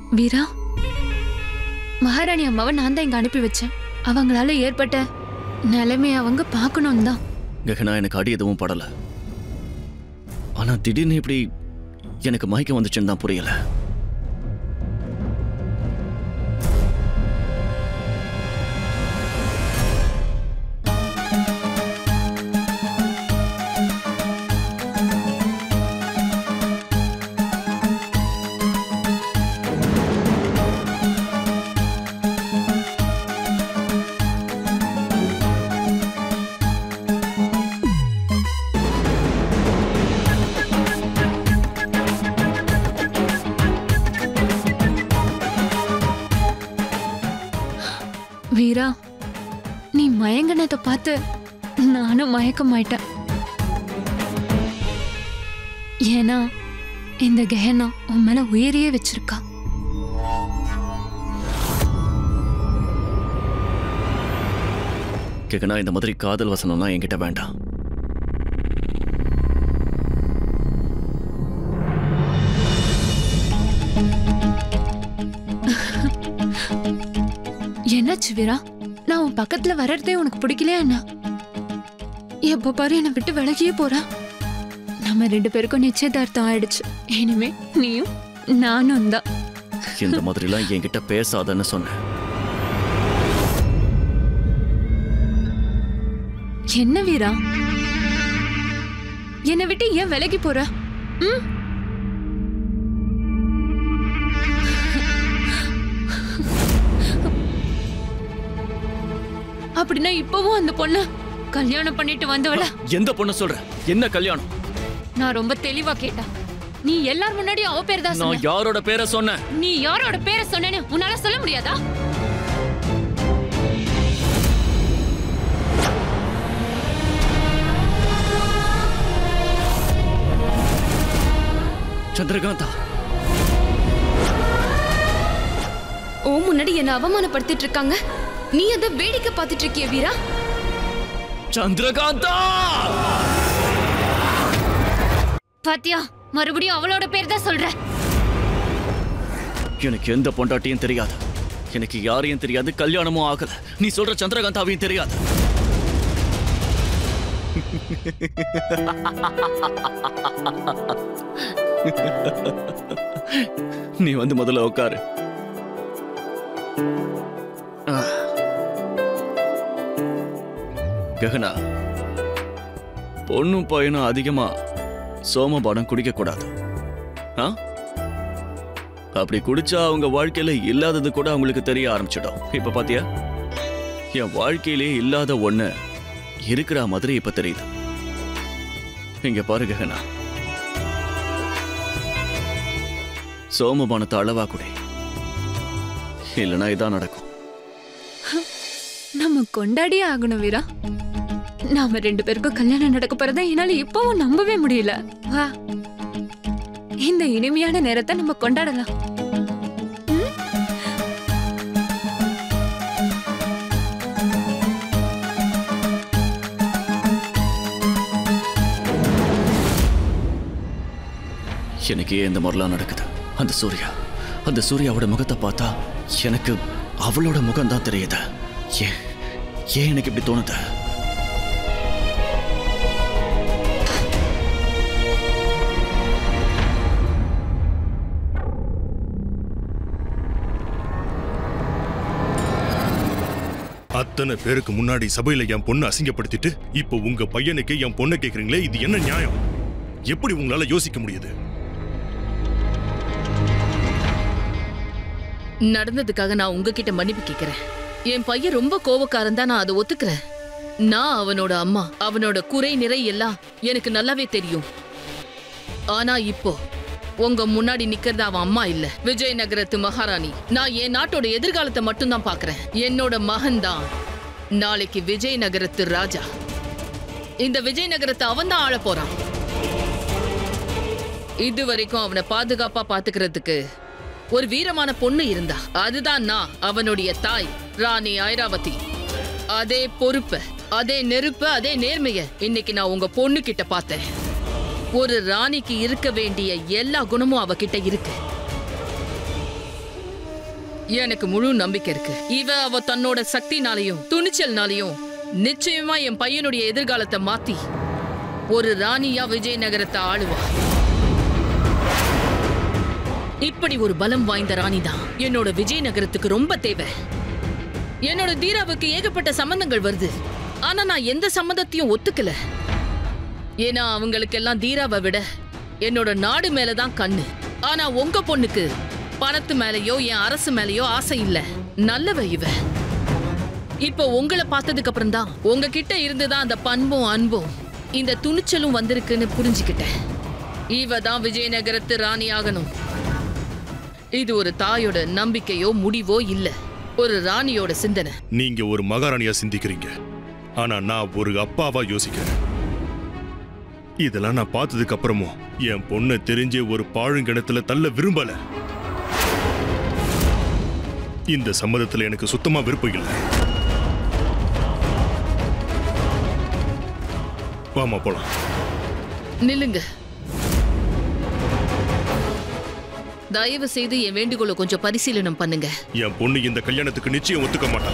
வீரா மகாராணி அம்மாவை நான் தான் இங்க அனுப்பி வச்சேன் அவங்களால ஏற்பட்ட நிலைமையை அவங்க பார்க்கணும் தான் ககனா எனக்கு அடி எதுவும் படல ஆனா திடீர்னு இப்படி எனக்கு மயக்கம் வந்துச்சுன்னு தான் புரியல வீரா நீ மயங்கினதை பார்த்து நானும் மயக்கமாயிட்டேன் ஏன்னா இந்த கெஹனா உன் மேல உயிரையே வச்சிருக்கா ககனா இந்த மாதிரி காதல் வசனம்லாம் என்கிட்ட வேண்டாம் என்னாச்சு வீரா நான் உன் பக்கத்துல வர்றதே உனக்கு பிடிக்கலையா என்ன எப்ப பாரு என்னை விட்டு விலகியே போறா நம்ம ரெண்டு பேருக்கும் நிச்சயதார்த்தம் ஆயிடுச்சு இனிமே நீயும் நானும் தான் இந்த மாதிரிலாம் என்கிட்ட பேசாதன்னு சொன்னேன் என்ன வீரா என்னை விட்டு ஏன் விலகி போற ம்? அப்படின்னா இப்பவும் அந்த பொண்ண கல்யாணம் பண்ணிட்டு வந்தவள எந்த பொண்ணு சொல்ற என்ன கல்யாணம் நான் ரொம்ப தெளிவா கேட்டேன் நீ எல்லார் முன்னாடியும் அவ பேர் தான் நான் சொன்ன யாரோட பேரை சொன்னேன் நீ யாரோட பேரை சொன்னேன்னு உன்னால சொல்ல முடியாதா சந்திரகாந்தா ஓ முன்னாடி என்ன அவமானப்படுத்திட்டு இருக்காங்க நீ அதை வேடிக்கை பார்த்துட்டு இருக்கிய வீரா சந்திரகாந்தா பாத்தியா மறுபடியும் அவளோட பேர் தான் சொல்ற எனக்கு எந்த பொண்டாட்டியும் தெரியாது எனக்கு யாரையும் தெரியாது கல்யாணமும் ஆகல நீ சொல்ற சந்திரகாந்தாவையும் தெரியாது நீ வந்து முதல்ல உட்காரு ஆ. ககனா பொண்ணும் பையனும் அதிகமா சோமபானம் குடிக்க கூடாது ஆ அப்படி குடிச்சா அவங்க வாழ்க்கையில இல்லாதது கூட அவங்களுக்கு தெரிய ஆரம்பிச்சிடும் இப்ப பாத்தியா என் வாழ்க்கையிலே இல்லாத ஒண்ணு இருக்கிற மாதிரி இப்ப தெரியுது இங்க பாரு ககனா சோமபானத்தை அளவா குடி இல்லைன்னா இதான் நடக்கும் நம்ம கொண்டாடியே ஆகணும் வீரா நாம ரெண்டு பேருக்கும் கல்யாணம் நடக்க போறதை என்னால இப்பவும் நம்பவே முடியல வா இந்த இனிமையான நேரத்தை நம்ம கொண்டாடலாம் எனக்கு ஏன் இந்த மாதிரிலாம் நடக்குது அந்த சூர்யா அந்த சூர்யாவோட முகத்தை பார்த்தா எனக்கு அவளோட முகம் தான் தெரியுது ஏன் ஏன் எனக்கு இப்படி தோணுது அத்தனை பேருக்கு முன்னாடி சபையில என் பொண்ணை அசிங்கப்படுத்திட்டு இப்போ உங்க பையனுக்கு என் பொண்ணை கேக்குறீங்களே இது என்ன நியாயம் எப்படி உங்களால யோசிக்க முடியுது நடந்ததுக்காக நான் உங்ககிட்ட மன்னிப்பு கேக்குறேன் என் பையன் ரொம்ப கோவக்காரன் தான் நான் அதை ஒத்துக்கிறேன் நான் அவனோட அம்மா அவனோட குறை நிறை எல்லாம் எனக்கு நல்லாவே தெரியும் ஆனா இப்போ உங்க முன்னாடி நிக்கிறது அவன் அம்மா இல்ல விஜயநகரத்து மகாராணி நான் என் நாட்டோட எதிர்காலத்தை மட்டும்தான் பாக்குறேன் என்னோட மகன் தான் நாளைக்கு விஜயநகரத்து ராஜா இந்த விஜயநகரத்தை அவன் தான் ஆள போறான் இது வரைக்கும் அவனை பாதுகாப்பா பாத்துக்கிறதுக்கு ஒரு வீரமான பொண்ணு இருந்தா அதுதான் நான் அவனுடைய தாய் ராணி ஐராவதி அதே பொறுப்ப அதே நெருப்பு அதே நேர்மைய இன்னைக்கு நான் உங்க பொண்ணு கிட்ட பார்த்தேன் ஒரு ராணிக்கு இருக்க வேண்டிய எல்லா குணமும் அவகிட்ட இருக்கு எனக்கு முழு நம்பிக்கை இருக்கு இவ அவ தன்னோட சக்தினாலையும் துணிச்சல்னாலையும் நிச்சயமா என் பையனுடைய எதிர்காலத்தை மாத்தி ஒரு ராணியா விஜயநகரத்தை ஆளுவா இப்படி ஒரு பலம் வாய்ந்த ராணி தான் என்னோட விஜயநகரத்துக்கு ரொம்ப தேவை என்னோட தீராவுக்கு ஏகப்பட்ட சம்பந்தங்கள் வருது ஆனா நான் எந்த சம்மந்தத்தையும் ஒத்துக்கல ஏன்னா அவங்களுக்கெல்லாம் தீராவை விட என்னோட நாடு மேலதான் கண்ணு ஆனா உங்க பொண்ணுக்கு பணத்து மேலயோ என் அரசு மேலயோ ஆசை இல்ல நல்லவ இவ இப்போ உங்களை பார்த்ததுக்கு அப்புறம் தான் உங்ககிட்ட இருந்துதான் அந்த பண்பும் அன்பும் இந்த துணிச்சலும் வந்திருக்குன்னு புரிஞ்சுக்கிட்டேன் இவ தான் விஜயநகரத்து ராணி ஆகணும் இது ஒரு தாயோட நம்பிக்கையோ முடிவோ இல்ல ஒரு ராணியோட சிந்தனை நீங்க ஒரு மகாராணியா சிந்திக்கிறீங்க ஆனா நான் ஒரு அப்பாவா யோசிக்கிறேன் இதெல்லாம் நான் பார்த்ததுக்கு அப்புறமும் என் பொண்ணை தெரிஞ்ச ஒரு பாழுங்கிணத்துல தள்ள விரும்பல இந்த சம்மதத்துல எனக்கு சுத்தமா விருப்பம் இல்லை வாமா போலாம் நில்லுங்க தயவு செய்து என் வேண்டுகோளை கொஞ்சம் பரிசீலனம் பண்ணுங்க என் பொண்ணு இந்த கல்யாணத்துக்கு நிச்சயம் ஒத்துக்க மாட்டா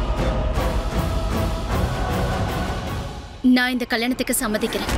நான் இந்த கல்யாணத்துக்கு சம்மதிக்கிறேன்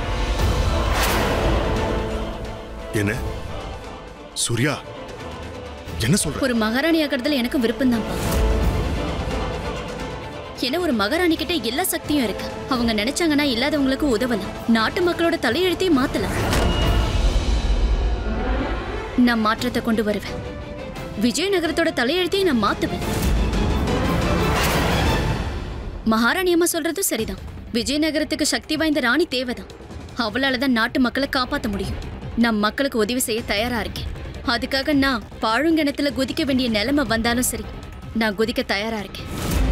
என்ன சூர்யா என்ன சொல்ற ஒரு மகாராணி ஆகிறதுல எனக்கும் விருப்பம் தான்ப்பா ஏன்னா ஒரு மகாராணி கிட்ட எல்லா சக்தியும் இருக்கு அவங்க நினைச்சாங்கன்னா இல்லாதவங்களுக்கு உதவலாம் நாட்டு மக்களோட தலையெழுத்தையும் மாத்தலாம் நான் மாற்றத்தை கொண்டு வருவேன் விஜயநகரத்தோட தலையெழுத்தையும் நான் மாத்துவேன் மகாராணி அம்மா சொல்றதும் சரிதான் விஜயநகரத்துக்கு சக்தி வாய்ந்த ராணி தேவைதான் அவளால தான் நாட்டு மக்களை காப்பாத்த முடியும் நான் மக்களுக்கு உதவி செய்ய தயாரா இருக்கேன் அதுக்காக நான் பாழுங்கிணத்துல குதிக்க வேண்டிய நிலைமை வந்தாலும் சரி நான் குதிக்க தயாரா இருக்கேன்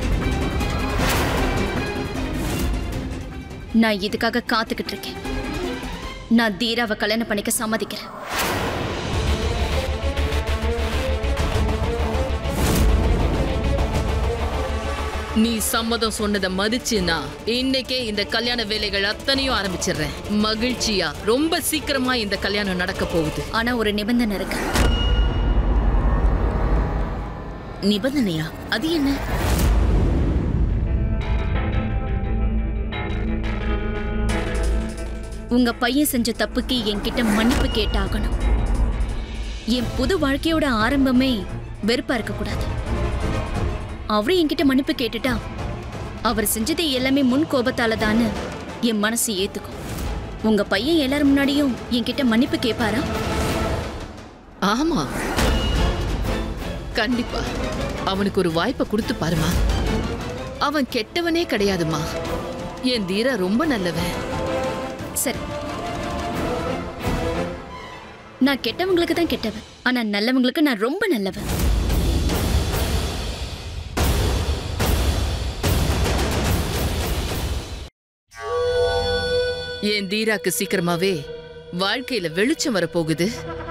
நான் இதுக்காக காத்துக்கிட்டு இருக்கேன் நான் தீராவை கல்யாணம் பண்ணிக்க சம்மதிக்கிறேன் நீ சம்மதம் சொன்னதை மதிச்சுனா இன்னைக்கே இந்த கல்யாண வேலைகள் அத்தனையும் ஆரம்பிச்சிடுறேன் மகிழ்ச்சியா ரொம்ப சீக்கிரமா இந்த கல்யாணம் நடக்க போகுது ஆனா ஒரு நிபந்தனை இருக்கு நிபந்தனையா அது என்ன உங்க பையன் செஞ்ச தப்புக்கு என்கிட்ட மன்னிப்பு கேட்டாகணும் என் புது வாழ்க்கையோட ஆரம்பமே வெறுப்பா இருக்கக்கூடாது அவரு என்கிட்ட மன்னிப்பு கேட்டுட்டா அவர் செஞ்சது எல்லாமே முன் கோபத்தால தான்னு என் மனசு ஏத்துக்கும் உங்க பையன் எல்லாரும் முன்னாடியும் என்கிட்ட மன்னிப்பு கேட்பாரா ஆமா கண்டிப்பா அவனுக்கு ஒரு வாய்ப்பை கொடுத்து பாருமா அவன் கெட்டவனே கிடையாதுமா என் தீரா ரொம்ப நல்லவன் சரி நான் கெட்டவங்களுக்கு தான் கெட்டவன் ஆனா நல்லவங்களுக்கு நான் ரொம்ப நல்லவன் என் தீராக்கு சீக்கிரமாவே வாழ்க்கையில வெளிச்சம் வரப்போகுது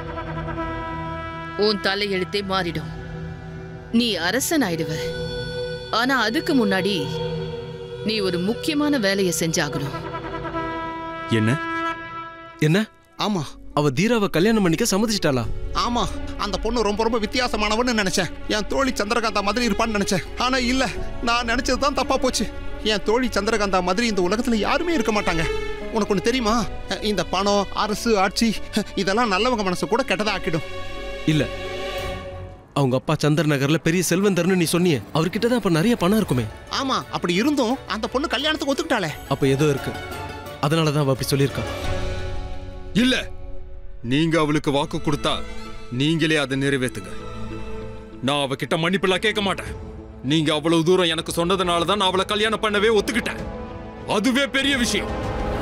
உன் தலையெழுத்தே மாறிடும் நீ அரசன் ஆயிடுவ ஆனா அதுக்கு முன்னாடி நீ ஒரு முக்கியமான வேலையை செஞ்சாகணும் என்ன என்ன ஆமா அவ தீராவை கல்யாணம் பண்ணிக்க சம்மதிச்சிட்டாளா ஆமா அந்த பொண்ணு ரொம்ப ரொம்ப வித்தியாசமானவன்னு நினைச்சேன் என் தோழி சந்திரகாந்தா மாதிரி இருப்பான்னு நினைச்சேன் ஆனா இல்ல நான் நினைச்சது தான் தப்பா போச்சு என் தோழி சந்திரகாந்தா மாதிரி இந்த உலகத்துல யாருமே இருக்க மாட்டாங்க உனக்கு ஒன்று தெரியுமா இந்த பணம் அரசு ஆட்சி இதெல்லாம் நல்லவங்க மனசு கூட கெட்டதா ஆக்கிடும் இல்ல அவங்க அப்பா சந்தர் நகர்ல பெரிய செல்வந்தர்னு நீ சொன்னியே அவர்கிட்ட தான் அப்ப நிறைய பணம் இருக்குமே ஆமா அப்படி இருந்தும் அந்த பொண்ணு கல்யாணத்துக்கு ஒத்துக்கிட்டாளே அப்ப ஏதோ இருக்கு அதனால தான் அவ அப்படி சொல்லியிருக்கா இல்ல நீங்க அவளுக்கு வாக்கு கொடுத்தா நீங்களே அதை நிறைவேத்துங்க நான் அவகிட்ட மன்னிப்பெல்லாம் கேட்க மாட்டேன் நீங்க அவ்வளவு தூரம் எனக்கு சொன்னதுனால தான் நான் அவளை கல்யாணம் பண்ணவே ஒத்துக்கிட்டேன் அதுவே பெரிய விஷயம்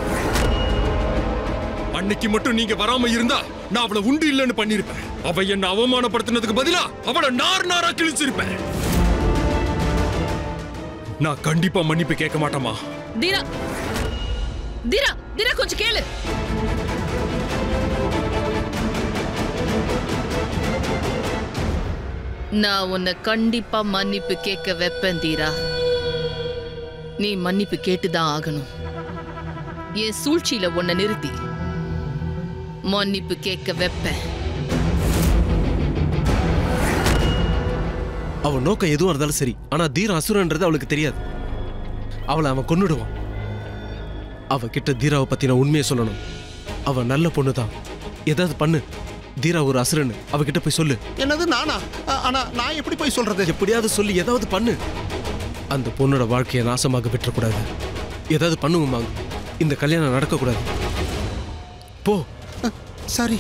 அன்னைக்கு மட்டும் நீங்க வராம இருந்தா நான் அவளை உண்டு இல்லைன்னு பண்ணிருப்பேன் அவ என்ன அவமானப்படுத்தினதுக்கு பதிலா அவளை நார் நாரா கிழிச்சிருப்பேன் நான் கண்டிப்பா மன்னிப்பு கேட்க மாட்டேமா தீரா தீரா தீரா கொஞ்சம் கேளு நான் உன்னை கண்டிப்பா மன்னிப்பு கேட்க வைப்பேன் தீரா நீ மன்னிப்பு கேட்டுதான் ஆகணும் என் சூழ்ச்சியில உன்னை நிறுத்தி மன்னிப்பு கேட்க வைப்பேன் அவன் நோக்கம் எதுவும் இருந்தாலும் சரி ஆனா தீரம் அசுரன்றது அவளுக்கு தெரியாது அவளை அவன் கொன்னுடுவான் அவ கிட்ட தீராவை பத்தின உண்மையை சொல்லணும் அவ நல்ல பொண்ணு தான் ஏதாவது பண்ணு தீரா ஒரு அசுரன் அவகிட்ட போய் சொல்லு என்னது நானா ஆ- ஆனா நான் எப்படி போய் சொல்றது எப்படியாவது சொல்லி ஏதாவது பண்ணு அந்த பொண்ணோட வாழ்க்கையை நாசமாக விட்டுறக்கூடாது ஏதாவது பண்ணுவோமா இந்த கல்யாணம் நடக்கக்கூடாது போ சரி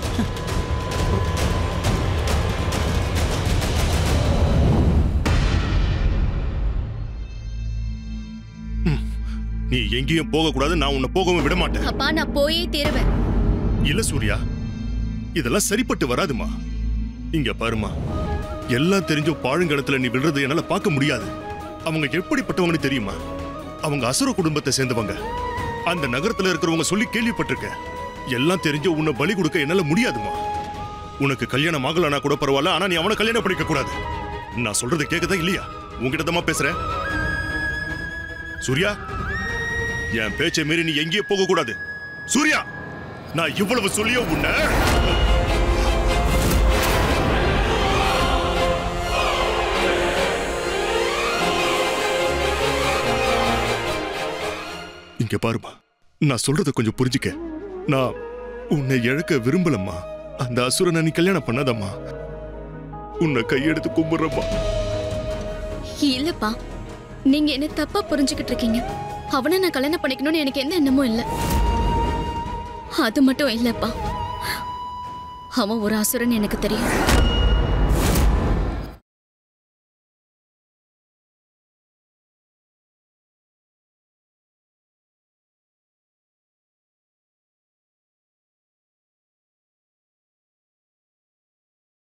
நீ எங்கேயும் போக கூடாது நான் உன்னை போகவும் விட மாட்டேன் அப்பா நான் போயே தீருவேன் இல்ல சூர்யா இதெல்லாம் சரிப்பட்டு வராதுமா இங்க பாருமா எல்லாம் தெரிஞ்சும் பாழுங்கணத்துல நீ விடுறது என்னால பார்க்க முடியாது அவங்க எப்படிப்பட்டவங்கன்னு தெரியுமா அவங்க அசுர குடும்பத்தை சேர்ந்தவங்க அந்த நகரத்துல இருக்கிறவங்க சொல்லி கேள்விப்பட்டிருக்கேன் எல்லாம் தெரிஞ்சு உன்னை பலி கொடுக்க என்னால முடியாதுமா உனக்கு கல்யாணம் ஆகலனா கூட பரவாயில்ல ஆனா நீ அவனை கல்யாணம் பண்ணிக்க கூடாது நான் சொல்றது கேக்குதா இல்லையா உன்கிட்ட தான் பேசுறேன் சூர்யா என் பேச்சை மீறி நீ எங்கேயும் போக கூடாது சூர்யா நான் இவ்வளவு சொல்லியோ உன்னை இங்க பாருமா நான் சொல்றத கொஞ்சம் புரிஞ்சுக்க நான் உன்னை இழக்க விரும்பலம்மா அந்த அசுரனை நீ கல்யாணம் பண்ணாதம்மா உன்னை கையெடுத்து கும்பிடுறம்மா இல்லப்பா நீங்க என்ன தப்பா புரிஞ்சுக்கிட்டு இருக்கீங்க அவனை நான் கல்யாணம் பண்ணிக்கணும்னு எனக்கு எந்த எண்ணமும் இல்ல அது மட்டும் இல்லப்பா அவன் ஒரு அசுரன் எனக்கு தெரியும்